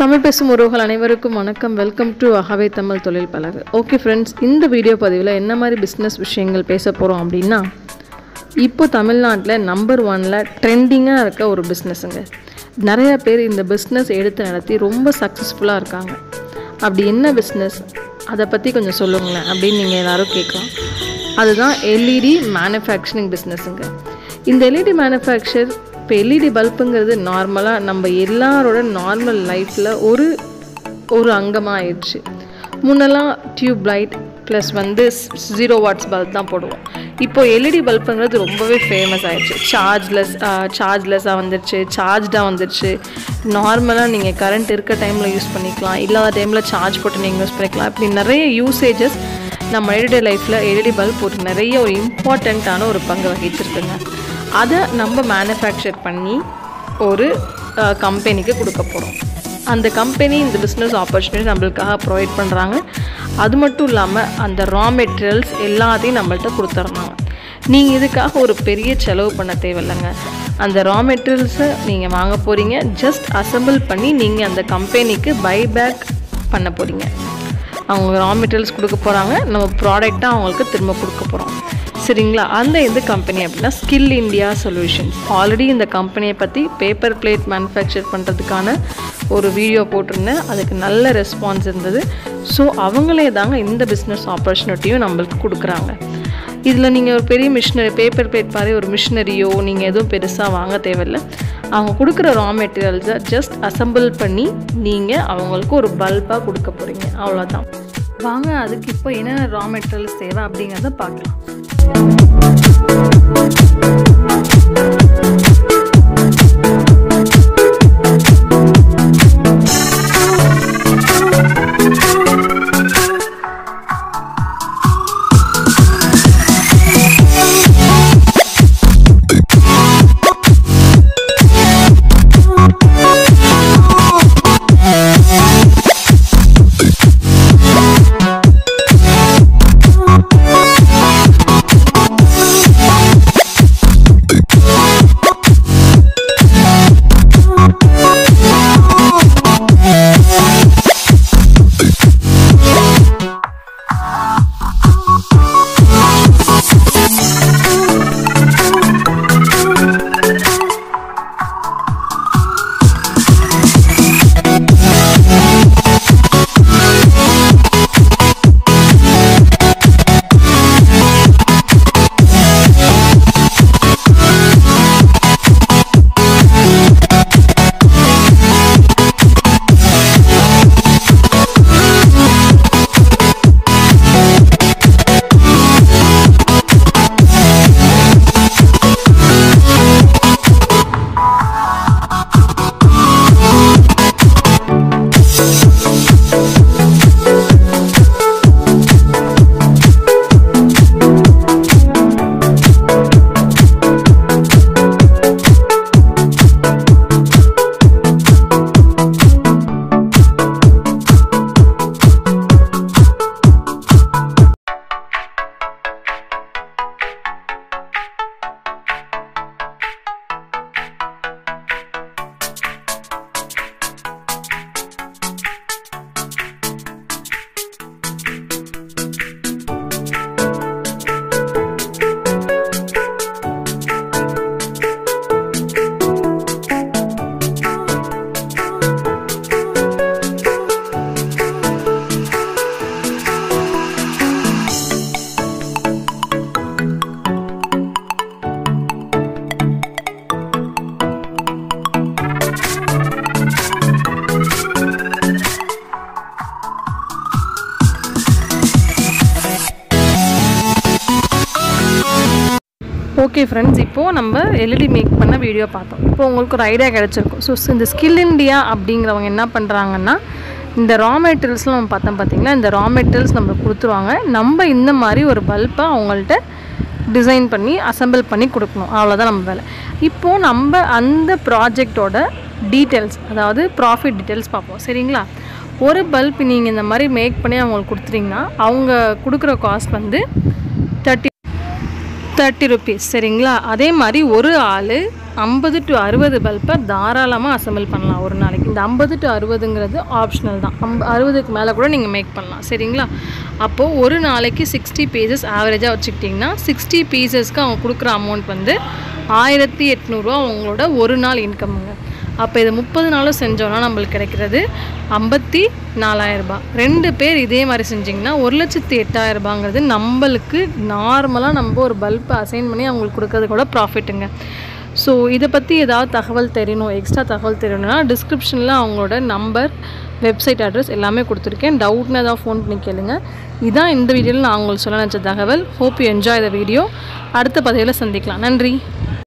தமிழ் பேசும் உறவுகள் அனைவருக்கும் வணக்கம் வெல்கம் டு அகவை தமிழ் தொழில் பழகு ஓகே ஃப்ரெண்ட்ஸ் இந்த வீடியோ பதிவில் என்ன மாதிரி பிஸ்னஸ் விஷயங்கள் பேச போகிறோம் அப்படின்னா இப்போ தமிழ்நாட்டில் நம்பர் ஒனில் ட்ரெண்டிங்காக இருக்க ஒரு பிஸ்னஸுங்க நிறைய பேர் இந்த பிஸ்னஸ் எடுத்து நடத்தி ரொம்ப சக்ஸஸ்ஃபுல்லாக இருக்காங்க அப்படி என்ன பிஸ்னஸ் அதை பற்றி கொஞ்சம் சொல்லுங்களேன் அப்படின்னு நீங்கள் எல்லாரும் கேட்கலாம் அதுதான் எல்இடி மேனுஃபேக்சரிங் பிஸ்னஸுங்க இந்த எல்இடி மேனுஃபேக்சர் இப்போ எல்இடி பல்புங்கிறது நார்மலாக நம்ம எல்லாரோட நார்மல் லைஃப்பில் ஒரு ஒரு அங்கமாக ஆயிடுச்சு முன்னெல்லாம் டியூப் லைட் ப்ளஸ் வந்து ஜீரோ வாட்ஸ் பல்ப் தான் போடுவோம் இப்போ எல்இடி பல்புங்கிறது ரொம்பவே ஃபேமஸ் ஆயிடுச்சு சார்ஜ்லெஸ் சார்ஜ்லெஸ்ஸாக வந்துருச்சு சார்ஜ்டாக வந்துருச்சு நார்மலாக நீங்கள் கரண்ட் இருக்க டைமில் யூஸ் பண்ணிக்கலாம் இல்லாத டைமில் சார்ஜ் போட்டு நீங்கள் யூஸ் பண்ணிக்கலாம் இப்படி நிறைய யூசேஜஸ் நம்ம எவ்ரிடே லைஃப்பில் எல்இடி பல்ப் ஒரு நிறைய ஒரு இம்பார்ட்டண்ட்டான ஒரு பங்கு வகிச்சிருக்குங்க அதை நம்ம மேனுஃபேக்சர் பண்ணி ஒரு கம்பெனிக்கு கொடுக்க போகிறோம் அந்த கம்பெனி இந்த பிஸ்னஸ் ஆப்பர்ச்சுனிட்டி நம்மளுக்காக ப்ரொவைட் பண்ணுறாங்க அது மட்டும் இல்லாமல் அந்த ரா மெட்டீரியல்ஸ் எல்லாத்தையும் நம்மள்ட்ட கொடுத்துட்றாங்க நீங்கள் இதுக்காக ஒரு பெரிய செலவு பண்ண தேவையில்லைங்க அந்த ரா மெட்டீரியல்ஸை நீங்கள் வாங்க போகிறீங்க ஜஸ்ட் அசம்பிள் பண்ணி நீங்கள் அந்த கம்பெனிக்கு பைபேக் பண்ண போகிறீங்க அவங்க ரா மெட்டீரியல்ஸ் கொடுக்க போகிறாங்க நம்ம ப்ராடக்டாக அவங்களுக்கு திரும்ப கொடுக்க போகிறோம் சரிங்களா அந்த எந்த கம்பெனி அப்படின்னா ஸ்கில் இந்தியா சொல்யூஷன்ஸ் ஆல்ரெடி இந்த கம்பெனியை பற்றி பேப்பர் பிளேட் மேனுஃபேக்சர் பண்ணுறதுக்கான ஒரு வீடியோ போட்டிருந்தேன் அதுக்கு நல்ல ரெஸ்பான்ஸ் இருந்தது ஸோ அவங்களே தாங்க இந்த பிஸ்னஸ் ஆப்பர்ச்சுனிட்டியும் நம்மளுக்கு கொடுக்குறாங்க இதில் நீங்கள் ஒரு பெரிய மிஷினரி பேப்பர் பிளேட் மாதிரி ஒரு மிஷினரியோ நீங்கள் எதுவும் பெருசாக வாங்க தேவையில்லை அவங்க கொடுக்குற ரா மெட்டீரியல்ஸை ஜஸ்ட் அசம்பிள் பண்ணி நீங்கள் அவங்களுக்கு ஒரு பல்பாக கொடுக்க போகிறீங்க அவ்வளோதான் வாங்க அதுக்கு இப்போ என்னென்ன ரா மெட்டீரியல்ஸ் தேவை அப்படிங்கிறத பார்க்கலாம் ஓகே ஃப்ரெண்ட்ஸ் இப்போது நம்ம எல்இடி மேக் பண்ண வீடியோ பார்த்தோம் இப்போ உங்களுக்கு ஒரு ஐடியா கிடச்சிருக்கும் ஸோ இந்த ஸ்கில் இண்டியா அப்படிங்கிறவங்க என்ன பண்ணுறாங்கன்னா இந்த ரா மெட்டீரியல்ஸ்லாம் நம்ம பார்த்தோம் பார்த்தீங்களா இந்த ரா மெட்டீரியல்ஸ் நம்ம கொடுத்துருவாங்க நம்ம இந்த மாதிரி ஒரு பல்பை அவங்கள்ட்ட டிசைன் பண்ணி அசம்பிள் பண்ணி கொடுக்கணும் அவ்வளோதான் நம்ம வேலை இப்போது நம்ம அந்த ப்ராஜெக்டோட டீட்டெயில்ஸ் அதாவது ப்ராஃபிட் டீட்டெயில்ஸ் பார்ப்போம் சரிங்களா ஒரு பல்ப் நீங்கள் இந்த மாதிரி மேக் பண்ணி அவங்களுக்கு கொடுத்துட்டிங்கன்னா அவங்க கொடுக்குற காஸ்ட் வந்து தேர்ட்டி தேர்ட்டி ருபீஸ் சரிங்களா அதே மாதிரி ஒரு ஆள் ஐம்பது டு அறுபது பல்பை தாராளமாக அசம்பிள் பண்ணலாம் ஒரு நாளைக்கு இந்த ஐம்பது டு அறுபதுங்கிறது ஆப்ஷனல் தான் அம்ப அறுபதுக்கு மேலே கூட நீங்கள் மேக் பண்ணலாம் சரிங்களா அப்போது ஒரு நாளைக்கு சிக்ஸ்டி பீசஸ் ஆவரேஜாக வச்சுக்கிட்டிங்கன்னா சிக்ஸ்டி பீசஸ்க்கு அவங்க கொடுக்குற அமௌண்ட் வந்து ஆயிரத்தி எட்நூறுரூவா அவங்களோட ஒரு நாள் இன்கம்ங்க அப்போ இது முப்பது நாளும் செஞ்சோன்னா நம்மளுக்கு கிடைக்கிறது ஐம்பத்தி நாலாயிரரூபா ரெண்டு பேர் இதே மாதிரி செஞ்சிங்கன்னா ஒரு லட்சத்தி எட்டாயிரரூபாங்கிறது நம்மளுக்கு நார்மலாக நம்ம ஒரு பல்ப் அசைன் பண்ணி அவங்களுக்கு கொடுக்கறது கூட ப்ராஃபிட்டுங்க ஸோ இதை பற்றி ஏதாவது தகவல் தெரியணும் எக்ஸ்ட்ரா தகவல் தெரியணும்னா டிஸ்கிரிப்ஷனில் அவங்களோட நம்பர் வெப்சைட் அட்ரஸ் எல்லாமே கொடுத்துருக்கேன் டவுட்னு ஏதாவது ஃபோன் பண்ணி கேளுங்க இதான் இந்த வீடியோவில் நான் உங்களுக்கு சொல்ல நினச்ச தகவல் hope you enjoy the video அடுத்த பதிவில் சந்திக்கலாம் நன்றி